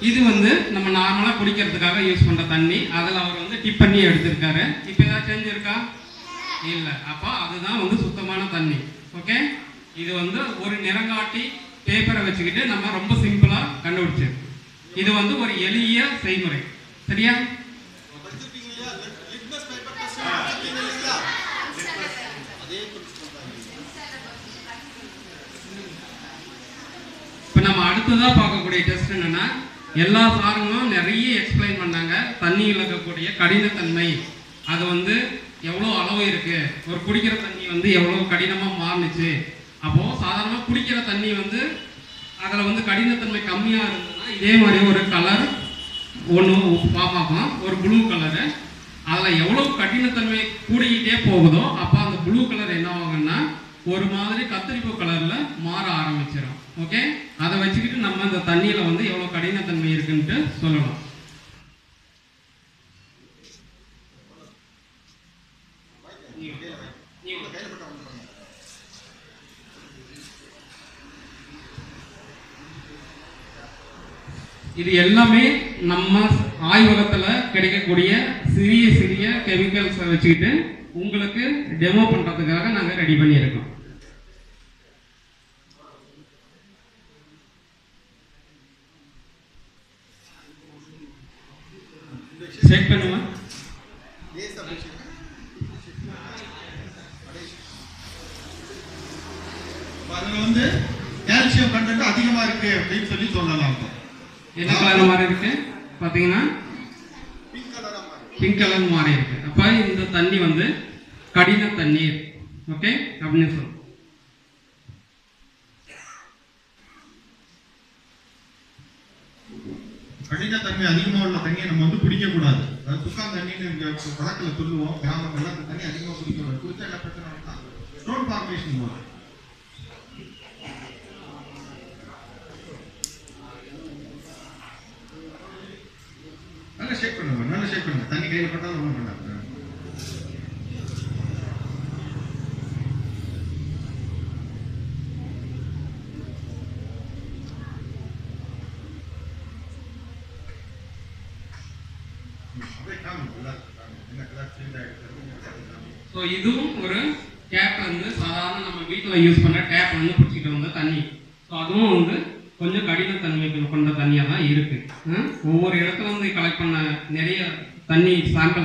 இது வந்து நம்ம நார்மலாக குடிக்கிறதுக்காக யூஸ் பண்ணுற தண்ணி அதில் அவர் வந்து டிப் பண்ணி எடுத்திருக்காரு இப்போ ஏதாவது சேஞ்ச் இருக்கா இல்லை அப்போ அதுதான் வந்து சுத்தமான தண்ணி ஓகே இது வந்து ஒரு நிறங்காட்டி பேப்பரை வச்சுக்கிட்டு நம்ம ரொம்ப சிம்பிளாக கண்டுபிடிச்சது இது வந்து ஒரு எளிய செய்முறை சரியா படிச்சிருப்பீங்க இல்லையா லிட்மஸ் பேப்பர் டெஸ்ட் படிச்சிருப்பீங்க இல்லையா அதே பிரின்சிபல் தான் இப்போ நம்ம அடுத்ததாக பார்க்கக்கூடிய டெஸ்ட் என்னன்னா எல்லா சாருங்களும் நிறைய எக்ஸ்பிளைன் பண்ணாங்க தண்ணியில் இருக்கக்கூடிய கடினத்தன்மை அது வந்து எவ்வளோ அளவு இருக்கு ஒரு குடிக்கிற தண்ணி வந்து எவ்வளோ கடினமாக மாறுனுச்சு அப்போது சாதாரணமாக குடிக்கிற தண்ணி வந்து அதில் வந்து கடினத்தன்மை கம்மியாக இருந்ததுன்னா இதே மாதிரி ஒரு கலர் ஒன்று ஃபார்ம் ஆகும் ஒரு ப்ளூ கலரு அதில் எவ்வளோ கடினத்தன்மை கூடிக்கிட்டே போகுதோ அப்போ அந்த ப்ளூ கலர் என்ன ஆகும்னா ஒரு மாதிரி கத்திரிப்பு கலரில் மாற ஆரம்பிச்சிடும் ஓகே அதை வச்சுக்கிட்டு நம்ம இந்த தண்ணியில் வந்து எவ்வளோ கடினத்தன்மை இருக்குன்ட்டு சொல்லலாம் உங்க கையில பட்ட வந்து பண்ணுங்க இது எல்லாமே நம்ம ஆய்வகத்தில் கிடைக்கக்கூடிய சிறிய சிறிய கெமிக்கல்ஸை வச்சுக்கிட்டு உங்களுக்கு டெமோ பண்ணுறதுக்காக நாங்கள் ரெடி பண்ணியிருக்கோம் செக் பண்ணுமா லேசா பிடிச்சிருங்க அதுல வந்து கால்சியம் கண்டென்ட் அதிகமா இருக்கு அப்படின்னு சொல்லி சொல்லலாம் என்ன கலர் மாதிரி இருக்கு பார்த்தீங்கன்னா பிங்க் கலரா மாறி பிங்க் கலர் மாறி இருக்கு அப்போ இந்த தண்ணி வந்து கடின தண்ணீர் ஓகே அப்படின்னு சொல்லுவோம் கடின தன்மை அதிகமா உள்ள தண்ணியை நம்ம வந்து குடிக்க கூடாது அதாவது சுக்கான் தண்ணின்னு இங்க வழக்குல சொல்லுவோம் கிராமங்கள்ல அந்த தண்ணி அதிகமா குடிக்க கூடாது குடிச்சா என்ன பிரச்சனை ஸ்டோன் ஃபார்மேஷன் வரும் நல்லா ஷேக் பண்ணுங்க நல்லா ஷேக் பண்ணுங்க தண்ணி கையில பட்டாலும் ஒன்றும் பண்ணாது அப்படியே காமி கலர் என்ன கலர் சேஞ்ச் ஆகிடுச்சு ஸோ இதுவும் ஒரு டேப்ல இருந்து சாதாரண நம்ம வீட்டில் யூஸ் பண்ணுற டேப்ல இருந்து பிடிச்சிட்டு வந்த தண்ணி ஸோ அதுவும் வந்து கொஞ்சம் கடினத்தன்மை கொண்ட தண்ணியாக தான் இருக்கு ஹம்? ஒவ்வொரு இடத்துல இருந்து கலெக்ட் பண்ண நிறைய தண்ணி சாம்பிள்